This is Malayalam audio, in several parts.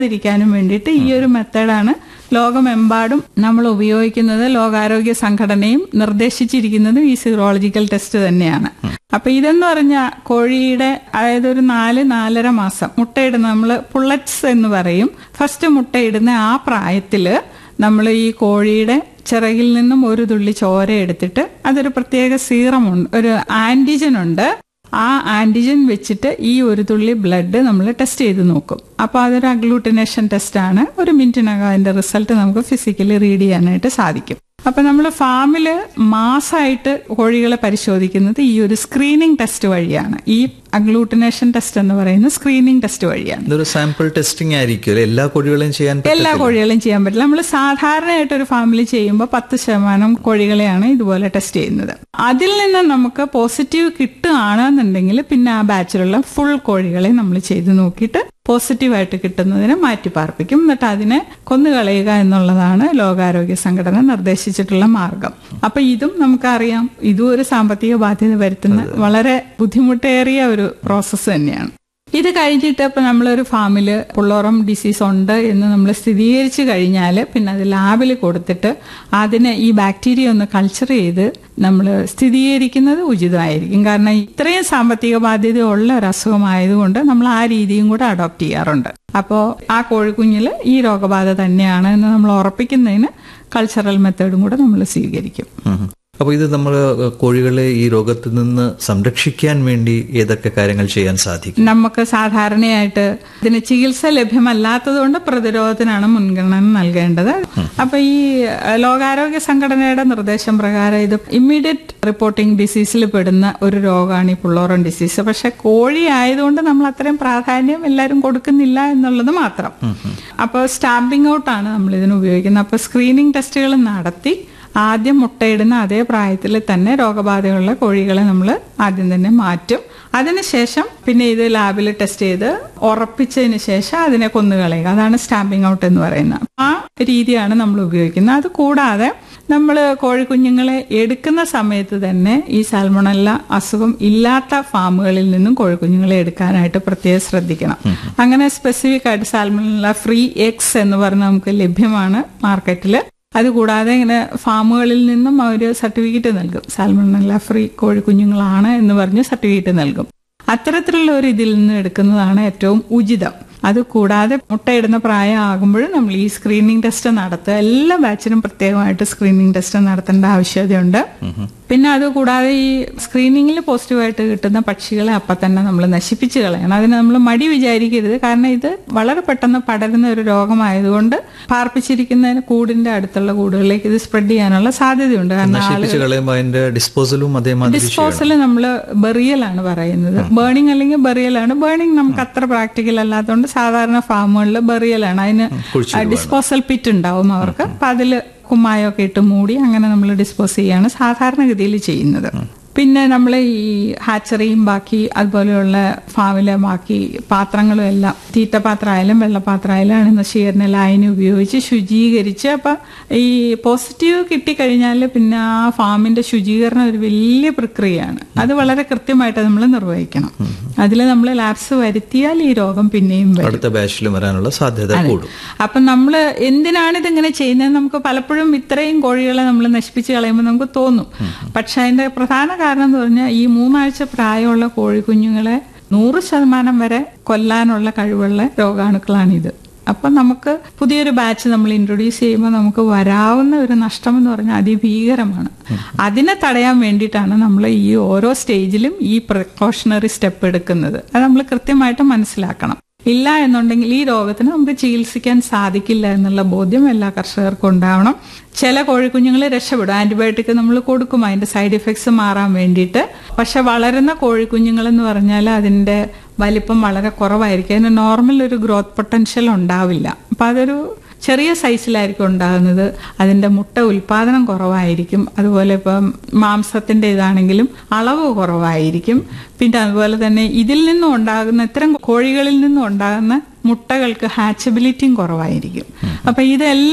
ഇരിക്കാനും വേണ്ടിയിട്ട് ഈ ഒരു മെത്തേഡാണ് ലോകമെമ്പാടും നമ്മൾ ഉപയോഗിക്കുന്നത് ലോകാരോഗ്യ സംഘടനയും നിർദ്ദേശിച്ചിരിക്കുന്നതും ഈ സീറോളജിക്കൽ ടെസ്റ്റ് തന്നെയാണ് അപ്പൊ ഇതെന്ന് പറഞ്ഞാൽ കോഴിയുടെ അതായത് ഒരു നാല് നാലര മാസം മുട്ടയിടുന്ന നമ്മൾ പുള്ളറ്റ്സ് എന്ന് പറയും ഫസ്റ്റ് മുട്ടയിടുന്ന ആ പ്രായത്തില് നമ്മൾ ഈ കോഴിയുടെ ചിറകിൽ നിന്നും ഒരു തുള്ളി ചോര എടുത്തിട്ട് അതൊരു പ്രത്യേക സീറമുണ്ട് ഒരു ആന്റിജൻ ഉണ്ട് ആ ആന്റിജൻ വെച്ചിട്ട് ഈ ഒരു തുള്ളി ബ്ലഡ് നമ്മൾ ടെസ്റ്റ് ചെയ്ത് നോക്കും അപ്പോൾ അതൊരു അഗ്ലൂട്ടിനേഷൻ ടെസ്റ്റ് ആണ് ഒരു മിനിറ്റിനകം അതിന്റെ റിസൾട്ട് നമുക്ക് ഫിസിക്കലി റീഡ് ചെയ്യാനായിട്ട് സാധിക്കും അപ്പൊ നമ്മൾ ഫാമില് മാസമായിട്ട് കോഴികളെ പരിശോധിക്കുന്നത് ഈ ഒരു സ്ക്രീനിങ് ടെസ്റ്റ് വഴിയാണ് ഈ അഗ്ലൂട്ടിനേഷൻ ടെസ്റ്റ് എന്ന് പറയുന്നത് സ്ക്രീനിങ് ടെസ്റ്റ് വഴിയാണ് ഇതൊരു സാമ്പിൾ ടെസ്റ്റിംഗ് ആയിരിക്കും അല്ലേ? എല്ലാ കോഴികളെയും ചെയ്യാൻ എല്ലാ പറ്റത്തില്ല. കോഴികളും ചെയ്യാൻ പറ്റില്ല നമ്മൾ സാധാരണയായിട്ട് ഒരു ഫാമിലി ചെയ്യുമ്പോൾ പത്ത് ശതമാനം കോഴികളെയാണ് ഇതുപോലെ ടെസ്റ്റ് ചെയ്യുന്നത് അതിൽ നിന്ന് നമുക്ക് പോസിറ്റീവ് കിട്ടുകയാണെന്നുണ്ടെങ്കിൽ പിന്നെ ആ ബാച്ചിലുള്ള ഫുൾ കോഴികളെ നമ്മൾ ചെയ്ത് നോക്കിയിട്ട് പോസിറ്റീവായിട്ട് കിട്ടുന്നതിനെ മാറ്റി പാർപ്പിക്കും എന്നിട്ട് അതിനെ കൊന്നുകളയുക എന്നുള്ളതാണ് ലോകാരോഗ്യ സംഘടന നിർദ്ദേശിച്ചിട്ടുള്ള മാർഗം അപ്പൊ ഇതും നമുക്കറിയാം ഇതും ഒരു സാമ്പത്തിക ബാധ്യത വരുത്തുന്ന വളരെ ബുദ്ധിമുട്ടേറിയ ഒരു പ്രോസസ്സ് തന്നെയാണ് ഇത് കഴിഞ്ഞിട്ട് ഇപ്പൊ നമ്മളൊരു ഫാമില് പുള്ളോറം ഡിസീസ് ഉണ്ട് എന്ന് നമ്മൾ സ്ഥിരീകരിച്ചു കഴിഞ്ഞാൽ പിന്നെ അത് ലാബിൽ കൊടുത്തിട്ട് അതിനെ ഈ ബാക്ടീരിയ ഒന്ന് കൾച്ചർ ചെയ്ത് നമ്മൾ സ്ഥിരീകരിക്കുന്നത് ഉചിതമായിരിക്കും കാരണം ഇത്രയും സാമ്പത്തിക ബാധ്യത ഉള്ള ഒരു അസുഖമായതുകൊണ്ട് നമ്മൾ ആ രീതിയും കൂടെ അഡോപ്റ്റ് ചെയ്യാറുണ്ട് അപ്പോൾ ആ കോഴിക്കുഞ്ഞിൽ ഈ രോഗബാധ തന്നെയാണ് എന്ന് നമ്മൾ ഉറപ്പിക്കുന്നതിന് കൾച്ചറൽ മെത്തേഡും കൂടെ നമ്മൾ സ്വീകരിക്കും ഉം. അപ്പൊ ഇത് നമ്മൾ കോഴികളെ ഈ രോഗത്തിൽ നിന്ന് സംരക്ഷിക്കാൻ വേണ്ടി ഏതൊക്കെ കാര്യങ്ങൾ ചെയ്യാൻ സാധിക്കും നമുക്ക് സാധാരണയായിട്ട് ഇതിന് ചികിത്സ ലഭ്യമല്ലാത്തതുകൊണ്ട് പ്രതിരോധത്തിനാണ് മുൻഗണന നൽകേണ്ടത് അപ്പൊ ഈ അഹ്, ലോകാരോഗ്യ സംഘടനയുടെ നിർദ്ദേശം പ്രകാരം ഇത് ഇമ്മീഡിയറ്റ് റിപ്പോർട്ടിംഗ് ഡിസീസിൽ പെടുന്ന ഒരു രോഗമാണ് ഈ പുള്ളോറൻ ഡിസീസ് പക്ഷെ കോഴി ആയതുകൊണ്ട് നമ്മൾ അത്രയും പ്രാധാന്യം എല്ലാവരും കൊടുക്കുന്നില്ല എന്നുള്ളത് മാത്രം അപ്പോൾ സ്റ്റാമ്പിംഗ് ഔട്ടാണ് നമ്മൾ ഇതിന് ഉപയോഗിക്കുന്നത് അപ്പോൾ സ്ക്രീനിങ് ടെസ്റ്റുകൾ നടത്തി ആദ്യം മുട്ടയിടുന്ന അതേ പ്രായത്തിൽ തന്നെ രോഗബാധയുള്ള കോഴികളെ നമ്മൾ ആദ്യം തന്നെ മാറ്റും അതിനുശേഷം പിന്നെ ഇത് ലാബിൽ ടെസ്റ്റ് ചെയ്ത് ഉറപ്പിച്ചതിന് ശേഷം അതിനെ കൊന്നുകളയുക അതാണ് സ്റ്റാമ്പിംഗ് ഔട്ട് എന്ന് പറയുന്നത് ആ രീതിയാണ് നമ്മൾ ഉപയോഗിക്കുന്നത് അത് കൂടാതെ നമ്മൾ കോഴിക്കുഞ്ഞുങ്ങളെ എടുക്കുന്ന സമയത്ത് തന്നെ ഈ സാൽമണല്ല അസുഖം ഇല്ലാത്ത ഫാമുകളിൽ നിന്നും കോഴിക്കുഞ്ഞുങ്ങളെ എടുക്കാനായിട്ട് പ്രത്യേകം ശ്രദ്ധിക്കണം അങ്ങനെ സ്പെസിഫിക് ആയിട്ട് സാൽമണല്ല ഫ്രീ എക്സ് എന്ന് പറഞ്ഞ് നമുക്ക് ലഭ്യമാണ് മാർക്കറ്റിൽ അതുകൂടാതെ ഇങ്ങനെ ഫാമുകളിൽ നിന്നും അവർ സർട്ടിഫിക്കറ്റ് നൽകും സാൽമണല്ല ഫ്രീ കോഴിക്കുഞ്ഞുങ്ങളാണ് എന്ന് പറഞ്ഞ് സർട്ടിഫിക്കറ്റ് നൽകും അത്തരത്തിലുള്ള ഒരു ഇതിൽ നിന്ന് എടുക്കുന്നതാണ് ഏറ്റവും ഉചിതം അത് കൂടാതെ മുട്ടയിടുന്ന പ്രായമാകുമ്പോൾ നമ്മൾ ഈ സ്ക്രീനിങ് ടെസ്റ്റ് നടത്തുക എല്ലാ ബാച്ചിനും പ്രത്യേകമായിട്ട് സ്ക്രീനിങ് ടെസ്റ്റ് നടത്തേണ്ട ആവശ്യകതയുണ്ട് പിന്നെ അത് കൂടാതെ ഈ സ്ക്രീനിങ്ങിൽ പോസിറ്റീവായിട്ട് കിട്ടുന്ന പക്ഷികളെ അപ്പം തന്നെ നമ്മൾ നശിപ്പിച്ച് കളയണം അതിന് നമ്മൾ മടി വിചാരിക്കരുത് കാരണം ഇത് വളരെ പെട്ടെന്ന് പടരുന്ന ഒരു രോഗമായതുകൊണ്ട് പാർപ്പിച്ചിരിക്കുന്നതിന് കൂടിന്റെ അടുത്തുള്ള കൂടുകളിലേക്ക് ഇത് സ്പ്രെഡ് ചെയ്യാനുള്ള സാധ്യതയുണ്ട് കാരണം നശിപ്പിച്ച് കളയുമ്പോൾ അതിന്റെ ഡിസ്പോസലും അതേമാതിരി ചെയ്യണം. ഡിസ്പോസൽ നമ്മൾ ബെറിയലാണ് പറയുന്നത് ബേണിംഗ് അല്ലെങ്കിൽ ബെറിയലാണ് ബേണിംഗ് നമുക്ക് അത്ര പ്രാക്ടിക്കൽ അല്ലാത്തതുകൊണ്ട് സാധാരണ ഫാമുകളിൽ ബെറിയലാണ് അതിന് കുഴിച്ചിടുവാണ്. ഡിസ്പോസൽ പിറ്റ് ഉണ്ടാവും അവർക്ക് അപ്പൊ അതിൽ കുമ്മായൊക്കെ ഇട്ട് മൂടി അങ്ങനെ നമ്മൾ ഡിസ്പോസ് ചെയ്യാണ് സാധാരണഗതിയിൽ ചെയ്യുന്നത് പിന്നെ നമ്മൾ ഈ ഹാച്ചറിയും ബാക്കി അതുപോലെയുള്ള ഫാമിലെ ബാക്കി പാത്രങ്ങളും എല്ലാം തീറ്റപാത്രമായാലും വെള്ളപാത്രമായാലും നശീകരണ ലായനി ഉപയോഗിച്ച് ശുചീകരിച്ച് അപ്പം ഈ പോസിറ്റീവ് കിട്ടിക്കഴിഞ്ഞാൽ പിന്നെ ആ ഫാമിന്റെ ശുചീകരണം ഒരു വലിയ പ്രക്രിയയാണ് അത് വളരെ കൃത്യമായിട്ട് നമ്മൾ നിർവഹിക്കണം അതിൽ നമ്മൾ ലാബ്സ് വരുത്തിയാൽ ഈ രോഗം പിന്നെയും വരും അടുത്ത ബാച്ചിൽ വരാനുള്ള സാധ്യത കൂടും അപ്പൊ നമ്മൾ എന്തിനാണ് ഇതിങ്ങനെ ചെയ്യുന്നത് നമുക്ക് പലപ്പോഴും ഇത്രയും കോഴികളെ നമ്മൾ നശിപ്പിച്ച് കളയുമ്പോൾ നമുക്ക് തോന്നും പക്ഷെ അതിന്റെ പ്രധാന കാരണം എന്ന് പറഞ്ഞാൽ ഈ മൂന്നാഴ്ച പ്രായമുള്ള കോഴിക്കുഞ്ഞുങ്ങളെ നൂറ് ശതമാനം വരെ കൊല്ലാനുള്ള കഴിവുള്ള രോഗാണുക്കളാണിത് അപ്പൊ നമുക്ക് പുതിയൊരു ബാച്ച് നമ്മൾ ഇൻട്രൊഡ്യൂസ് ചെയ്യുമ്പോൾ നമുക്ക് വരാവുന്ന ഒരു നഷ്ടം എന്ന് പറഞ്ഞാൽ അതിഭീകരമാണ് അതിനെ തടയാൻ വേണ്ടിയിട്ടാണ് നമ്മൾ ഈ ഓരോ സ്റ്റേജിലും ഈ പ്രിക്കോഷണറി സ്റ്റെപ്പ് എടുക്കുന്നത് അത് നമ്മൾ കൃത്യമായിട്ട് മനസ്സിലാക്കണം ഇല്ല എന്നുണ്ടെങ്കിൽ ഈ രോഗത്തിന് നമുക്ക് ചികിത്സിക്കാൻ സാധിക്കില്ല എന്നുള്ള ബോധ്യം എല്ലാ കർഷകർക്കും ഉണ്ടാവണം ചില കോഴിക്കുഞ്ഞുങ്ങൾ രക്ഷപ്പെടും ആന്റിബയോട്ടിക് നമ്മൾ കൊടുക്കും അതിന്റെ സൈഡ് ഇഫക്ട്സ് മാറാൻ വേണ്ടിയിട്ട് പക്ഷെ വളരുന്ന കോഴിക്കുഞ്ഞുങ്ങൾ എന്ന് പറഞ്ഞാൽ അതിന്റെ വലിപ്പം വളരെ കുറവായിരിക്കും അതിന് നോർമൽ ഒരു ഗ്രോത്ത് പൊട്ടൻഷ്യൽ ഉണ്ടാവില്ല അപ്പൊ അതൊരു ചെറിയ സൈസിലായിരിക്കും ഉണ്ടാകുന്നത് അതിന്റെ മുട്ട ഉൽപാദനം കുറവായിരിക്കും അതുപോലെ ഇപ്പം മാംസത്തിന്റെ ഇതാണെങ്കിലും അളവ് കുറവായിരിക്കും പിന്നെ അതുപോലെ തന്നെ ഇതിൽ നിന്നും ഉണ്ടാകുന്ന ഇത്തരം കോഴികളിൽ നിന്നും ഉണ്ടാകുന്ന മുട്ടകൾക്ക് ഹാച്ചബിലിറ്റിയും കുറവായിരിക്കും അപ്പൊ ഇതെല്ലാം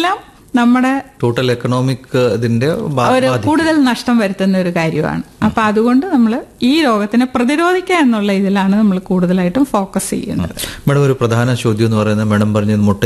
നമ്മുടെ ടോട്ടൽ എക്കണോമിക് ഇതിന്റെ ബാ- ഒരു ബാധി- കൂടുതൽ നഷ്ടം വരുത്തുന്ന ഒരു കാര്യമാണ് അപ്പൊ അതുകൊണ്ട് നമ്മൾ ഈ രോഗത്തിനെ പ്രതിരോധിക്കുക എന്നുള്ള ഇതിലാണ് നമ്മൾ കൂടുതലായിട്ടും ഫോക്കസ് ചെയ്യുന്നത് മാഡം ഒരു പ്രധാന ചോദ്യം എന്ന് പറയുന്നത് മാഡം പറഞ്ഞത് മുട്ട